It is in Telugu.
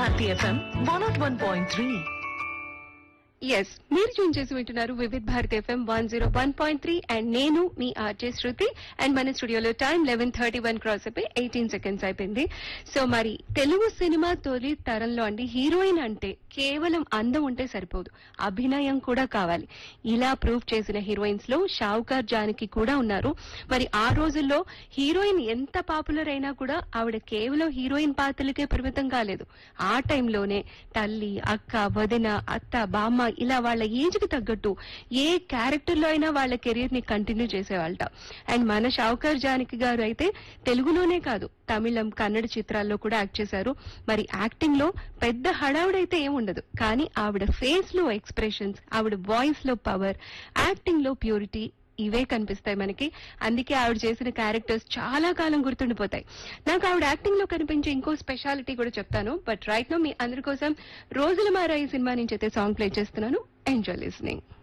Bharati FM one nought one point three ఎస్ మీరు ట్యూన్ చేసి వింటున్నారు Vividh Bharati FM one zero one point three and నేను మీ ఆర్జే శృతి అండ్ మన స్టూడియోలో time eleven thirty one cross అయిపోయి ఎయిటీన్ సెకండ్స్ అయిపోయింది సో మరి తెలుగు సినిమా తొలి తరంలో అండి హీరోయిన్ అంటే కేవలం అందం ఉంటే సరిపోదు అభినయం కూడా కావాలి ఇలా ప్రూవ్ చేసిన హీరోయిన్స్ లో షావుకార్ జానకి కూడా ఉన్నారు మరి ఆ రోజుల్లో హీరోయిన్ ఎంత పాపులర్ అయినా కూడా ఆవిడ కేవలం హీరోయిన్ పాత్రలకే పరిమితం కాలేదు ఆ టైంలోనే తల్లి అక్క వదిన అత్త బామ్మ ఇలా వాళ్ళ ఏజ్ కి తగ్గట్టు ఏ క్యారెక్టర్ లో అయినా వాళ్ళ కెరీర్ ని కంటిన్యూ చేసేవాళ్ళట అండ్ మన షావుకర్ జానకి గారు అయితే తెలుగులోనే కాదు తమిళం కన్నడ చిత్రాల్లో కూడా యాక్ట్ చేశారు మరి యాక్టింగ్ లో పెద్ద హడావుడైతే ఏముండదు కానీ ఆవిడ ఫేస్ లో ఎక్స్ప్రెషన్స్ ఆవిడ వాయిస్ లో పవర్ యాక్టింగ్ లో ప్యూరిటీ ఇవే కనిపిస్తాయి మనకి అందుకే ఆవిడ చేసిన క్యారెక్టర్స్ చాలా కాలం గుర్తుండిపోతాయి నాకు ఆవిడ యాక్టింగ్ లో కనిపించే ఇంకో స్పెషాలిటీ కూడా చెప్తాను బట్ రైట్ నో మీ అందరి కోసం రోజుల మారా ఈ సినిమా నుంచి అయితే సాంగ్ ప్లే చేస్తున్నాను ఎంజాయ్ లిస్నింగ్